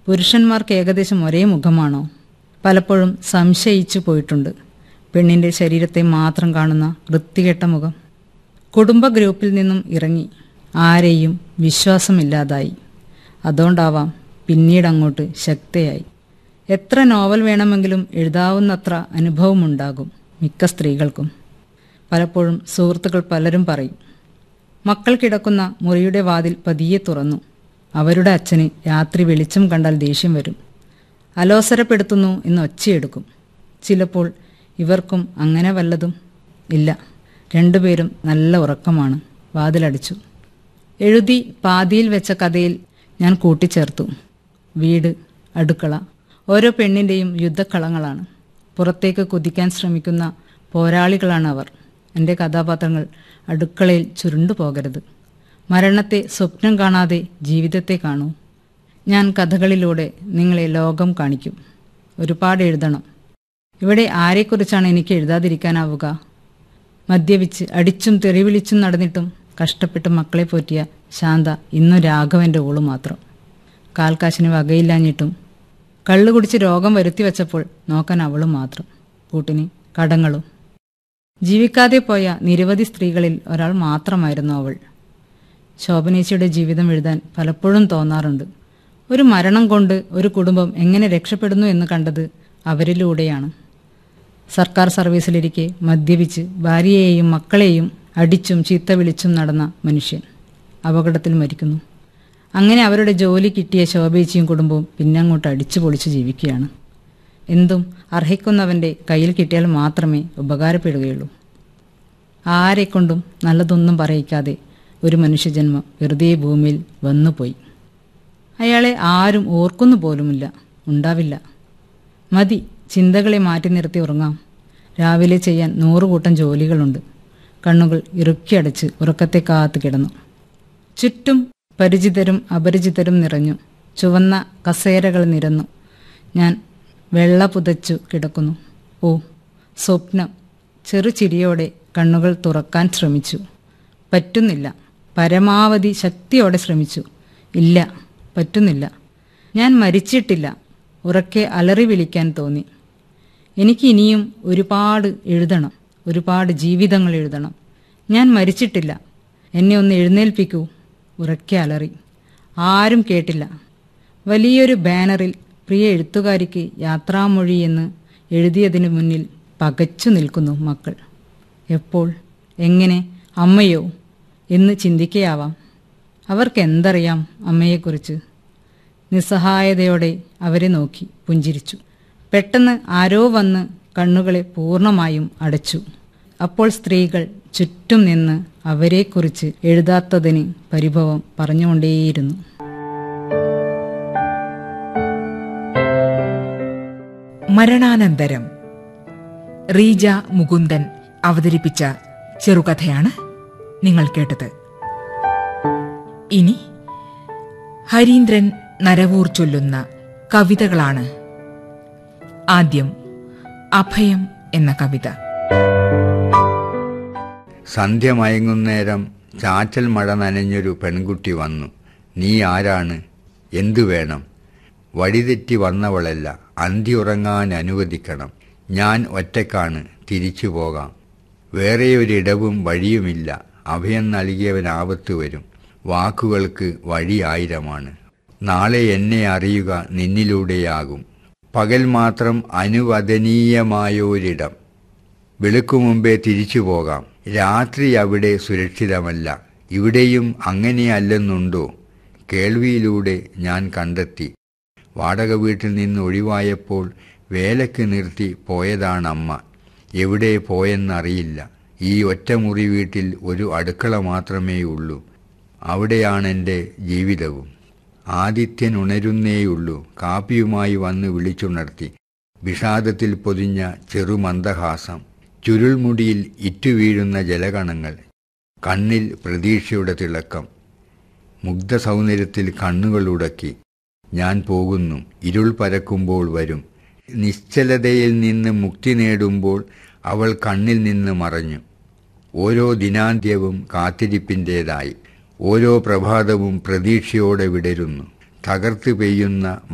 പുരുഷന്മാർക്ക് ഏകദേശം ഒരേ മുഖമാണോ പലപ്പോഴും സംശയിച്ചു പോയിട്ടുണ്ട് പെണ്ണിന്റെ ശരീരത്തെ മാത്രം കാണുന്ന വൃത്തികെട്ട മുഖം കുടുംബ ഗ്രൂപ്പിൽ നിന്നും ഇറങ്ങി ആരെയും വിശ്വാസമില്ലാതായി അതുകൊണ്ടാവാം പിന്നീട് അങ്ങോട്ട് ശക്തയായി എത്ര നോവൽ വേണമെങ്കിലും എഴുതാവുന്നത്ര അനുഭവമുണ്ടാകും മിക്ക സ്ത്രീകൾക്കും പലപ്പോഴും സുഹൃത്തുക്കൾ പലരും പറയും മക്കൾ കിടക്കുന്ന മുറിയുടെ വാതിൽ പതിയെ തുറന്നു അവരുടെ അച്ഛന് രാത്രി വെളിച്ചം കണ്ടാൽ ദേഷ്യം വരും അലോസരപ്പെടുത്തുന്നു എന്ന് ഒച്ചയെടുക്കും ചിലപ്പോൾ ഇവർക്കും അങ്ങനെ വല്ലതും ഇല്ല രണ്ടുപേരും നല്ല ഉറക്കമാണ് വാതിലടിച്ചു എഴുതി പാതിയിൽ വെച്ച കഥയിൽ ഞാൻ കൂട്ടിച്ചേർത്തു വീട് അടുക്കള ഓരോ പെണ്ണിൻ്റെയും യുദ്ധക്കളങ്ങളാണ് പുറത്തേക്ക് കുതിക്കാൻ ശ്രമിക്കുന്ന പോരാളികളാണ് അവർ എൻ്റെ കഥാപാത്രങ്ങൾ അടുക്കളയിൽ ചുരുണ്ടു പോകരുത് മരണത്തെ സ്വപ്നം കാണാതെ ജീവിതത്തെ കാണൂ ഞാൻ കഥകളിലൂടെ നിങ്ങളെ ലോകം കാണിക്കും ഒരുപാട് എഴുതണം ഇവിടെ ആരെക്കുറിച്ചാണ് എനിക്ക് എഴുതാതിരിക്കാനാവുക മദ്യപിച്ച് അടിച്ചും തെറിവിളിച്ചും നടന്നിട്ടും കഷ്ടപ്പെട്ട് മക്കളെ പോറ്റിയ ശാന്ത ഇന്നു രാഘവന്റെ ഓള് മാത്രം കാൽക്കാശിന് വകയില്ലാഞ്ഞിട്ടും കള്ളു കുടിച്ച് രോഗം വരുത്തി വച്ചപ്പോൾ നോക്കാൻ അവളും മാത്രം കൂട്ടിന് കടങ്ങളും ജീവിക്കാതെ പോയ നിരവധി സ്ത്രീകളിൽ ഒരാൾ മാത്രമായിരുന്നു അവൾ ശോഭനേച്ചിയുടെ ജീവിതം എഴുതാൻ പലപ്പോഴും തോന്നാറുണ്ട് ഒരു മരണം കൊണ്ട് ഒരു കുടുംബം എങ്ങനെ രക്ഷപ്പെടുന്നു എന്ന് കണ്ടത് അവരിലൂടെയാണ് സർക്കാർ സർവീസിലിരിക്കെ മദ്യപിച്ച് ഭാര്യയെയും മക്കളെയും അടിച്ചും ചീത്ത വിളിച്ചും നടന്ന മനുഷ്യൻ അപകടത്തിൽ മരിക്കുന്നു അങ്ങനെ അവരുടെ ജോലി കിട്ടിയ ശോഭേച്ചിയും കുടുംബവും പിന്നെ അങ്ങോട്ട് അടിച്ചു പൊളിച്ച് ജീവിക്കുകയാണ് എന്തും അർഹിക്കുന്നവന്റെ കയ്യിൽ കിട്ടിയാൽ മാത്രമേ ഉപകാരപ്പെടുകയുള്ളൂ ആരെക്കൊണ്ടും നല്ലതൊന്നും പറയിക്കാതെ ഒരു മനുഷ്യജന്മം വെറുതെ ഭൂമിയിൽ വന്നുപോയി അയാളെ ആരും ഓർക്കുന്നു പോലുമില്ല ഉണ്ടാവില്ല മതി ചിന്തകളെ മാറ്റി നിർത്തി ഉറങ്ങാം രാവിലെ ചെയ്യാൻ നൂറുകൂട്ടം ജോലികളുണ്ട് കണ്ണുകൾ ഇറുക്കിയടച്ച് ഉറക്കത്തെ കാത്തു കിടന്നു ചുറ്റും പരിചിതരും അപരിചിതരും നിറഞ്ഞു ചുവന്ന കസേരകൾ നിരന്നു ഞാൻ വെള്ള പുതച്ചു കിടക്കുന്നു ഓ സ്വപ്നം ചെറുചിരിയോടെ കണ്ണുകൾ തുറക്കാൻ ശ്രമിച്ചു പറ്റുന്നില്ല പരമാവധി ശക്തിയോടെ ശ്രമിച്ചു ഇല്ല പറ്റുന്നില്ല ഞാൻ മരിച്ചിട്ടില്ല ഉറക്കെ അലറി വിളിക്കാൻ തോന്നി എനിക്ക് ഇനിയും ഒരുപാട് എഴുതണം ഒരുപാട് ജീവിതങ്ങൾ എഴുതണം ഞാൻ മരിച്ചിട്ടില്ല എന്നെ ഒന്ന് എഴുന്നേൽപ്പിക്കൂ ഉറക്കെ അലറി ആരും കേട്ടില്ല വലിയൊരു ബാനറിൽ പ്രിയ എഴുത്തുകാരിക്ക് യാത്രാമൊഴി എന്ന് എഴുതിയതിനു മുന്നിൽ പകച്ചു നിൽക്കുന്നു മക്കൾ എപ്പോൾ എങ്ങനെ അമ്മയോ എന്ന് ചിന്തിക്കയാവാം അവർക്ക് എന്തറിയാം അമ്മയെക്കുറിച്ച് നിസ്സഹായതയോടെ അവരെ നോക്കി പുഞ്ചിരിച്ചു പെട്ടെന്ന് ആരോ വന്ന് കണ്ണുകളെ പൂർണ്ണമായും അടച്ചു അപ്പോൾ സ്ത്രീകൾ ചുറ്റും നിന്ന് അവരെക്കുറിച്ച് എഴുതാത്തതിന് പരിഭവം പറഞ്ഞുകൊണ്ടേയിരുന്നു മരണാനന്തരം റീജ മുകുന്ദൻ അവതരിപ്പിച്ച ചെറുകഥയാണ് നിങ്ങൾ കേട്ടത് ഇനി ഹരീന്ദ്രൻ നരവൂർ ചൊല്ലുന്ന കവിതകളാണ് ആദ്യം അഭയം എന്ന കവിത സന്ധ്യ മയങ്ങുന്നേരം ചാറ്റൽ മഴ നനഞ്ഞൊരു പെൺകുട്ടി വന്നു നീ ആരാണ് എന്തു വേണം വഴിതെറ്റി വന്നവളല്ല അന്തി ഉറങ്ങാൻ അനുവദിക്കണം ഞാൻ ഒറ്റക്കാണ് തിരിച്ചു പോകാം വേറെ ഒരിടവും വഴിയുമില്ല അഭയം നൽകിയവൻ ആപത്ത് വരും വാക്കുകൾക്ക് വഴി ആയിരമാണ് നാളെ എന്നെ അറിയുക നിന്നിലൂടെയാകും പകൽ മാത്രം അനുവദനീയമായൊരിടം വെളുക്കു മുമ്പേ തിരിച്ചു പോകാം രാത്രി അവിടെ സുരക്ഷിതമല്ല ഇവിടെയും അങ്ങനെയല്ലെന്നുണ്ടോ കേൾവിയിലൂടെ ഞാൻ കണ്ടെത്തി വാടക വീട്ടിൽ നിന്ന് ഒഴിവായപ്പോൾ വേലക്ക് നിർത്തി പോയതാണമ്മ എവിടെ പോയെന്നറിയില്ല ഈ ഒറ്റമുറി വീട്ടിൽ ഒരു അടുക്കള മാത്രമേ ഉള്ളൂ അവിടെയാണെൻ്റെ ജീവിതവും ആദിത്യൻ ഉണരുന്നേയുള്ളൂ കാപ്പിയുമായി വന്ന് വിളിച്ചുണർത്തി വിഷാദത്തിൽ പൊതിഞ്ഞ ചെറുമന്ദഹാസം ചുരുൾമുടിയിൽ ഇറ്റുവീഴുന്ന ജലകണങ്ങൾ കണ്ണിൽ പ്രതീക്ഷയുടെ തിളക്കം മുഗ്ധസൗന്ദര്യത്തിൽ കണ്ണുകളുടക്കി ഞാൻ പോകുന്നു ഇരുൾ പരക്കുമ്പോൾ വരും നിശ്ചലതയിൽ നിന്ന് മുക്തി നേടുമ്പോൾ അവൾ കണ്ണിൽ നിന്ന് മറഞ്ഞു ഓരോ ദിനാന്ത്യവും കാത്തിരിപ്പിൻ്റേതായി ഓരോ പ്രഭാതവും പ്രതീക്ഷയോടെ വിടരുന്നു തകർത്ത് പെയ്യുന്ന